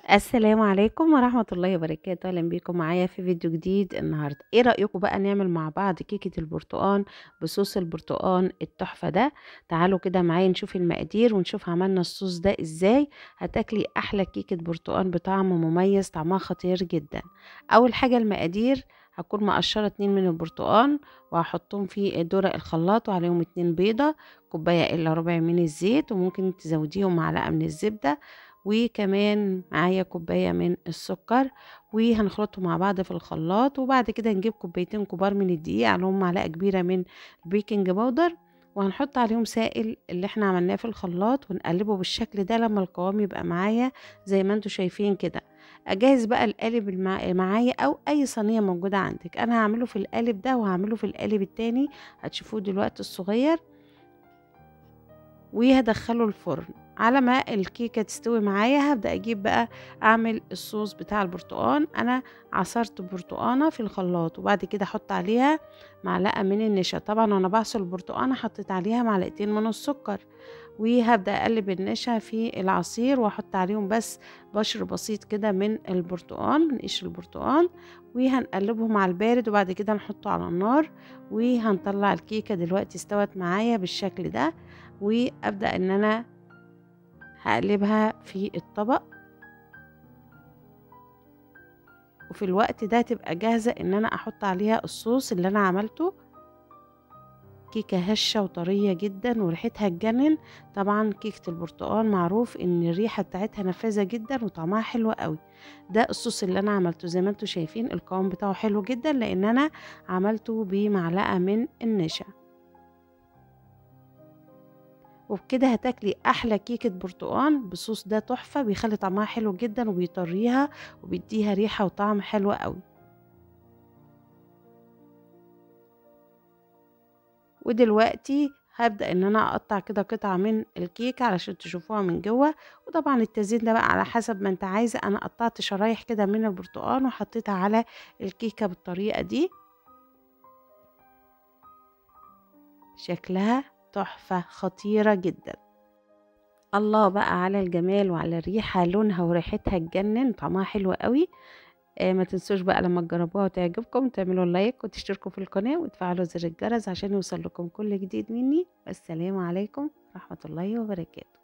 السلام عليكم ورحمة الله وبركاته أهلا بيكم معايا في فيديو جديد النهاردة ايه رأيكم بقى نعمل مع بعض كيكة البرتقال بصوص البرتقال التحفة ده تعالوا كده معايا نشوف المقادير ونشوف عملنا الصوص ده ازاي هتاكلي أحلى كيكة برتقال بطعم مميز طعمها خطير جدا أول حاجة المقادير هكون مقشرة اتنين من البرتقال وهحطهم في درق الخلاط وعليهم اتنين بيضة كوباية إلا ربع من الزيت وممكن تزوديهم معلقة من الزبدة وكمان معايا كوباية من السكر وهنخلطهم مع بعض في الخلاط وبعد كده نجيب كوبايتين كبار من الدقيق عليهم معلقة كبيرة من البيكنج باودر وهنحط عليهم سائل اللي احنا عملناه في الخلاط ونقلبه بالشكل ده لما القوام يبقى معايا زي ما انتوا شايفين كده اجهز بقى القالب معايا او اي صينيه موجوده عندك انا هعمله في القالب ده وهعمله في القالب التاني هتشوفوه دلوقتي الصغير وهدخله الفرن على ما الكيكه تستوي معايا هبدا اجيب بقى اعمل الصوص بتاع البرتقال انا عصرت برتقانه في الخلاط وبعد كده احط عليها معلقه من النشا طبعا وانا بعصر البرتقانه حطيت عليها معلقتين من السكر وهبدا اقلب النشا في العصير واحط عليهم بس بشر بسيط كده من البرتقال من قشر البرتقال وهنقلبهم على البارد وبعد كده نحطه على النار وهنطلع الكيكه دلوقتي استوت معايا بالشكل ده وابدا ان انا هقلبها في الطبق وفي الوقت ده تبقى جاهزة ان انا احط عليها الصوص اللي انا عملته كيكة هشة وطرية جدا وريحتها تجنن طبعا كيكة البرتقال معروف ان الريحة بتاعتها نفاذة جدا وطعمها حلو قوي ده الصوص اللي انا عملته زي ما انتم شايفين القوام بتاعه حلو جدا لان انا عملته بمعلقة من النشا وبكده هتاكلي احلى كيكه برتقال بصوص ده تحفه بيخلي طعمها حلو جدا وبيطريها وبيديها ريحه وطعم حلو قوي ودلوقتي هبدا ان انا اقطع كده قطعه من الكيكه علشان تشوفوها من جوه وطبعا التزيين ده بقى على حسب ما انت عايزه انا قطعت شرايح كده من البرتقال وحطيتها على الكيكه بالطريقه دي شكلها تحفة خطيرة جدا الله بقى على الجمال وعلى الريحة لونها وريحتها تجنن طعمها حلو قوي آه ما تنسوش بقى لما تجربوها وتعجبكم تعملوا لايك وتشتركوا في القناة وتفعلوا زر الجرس عشان يوصل لكم كل جديد مني والسلام عليكم ورحمة الله وبركاته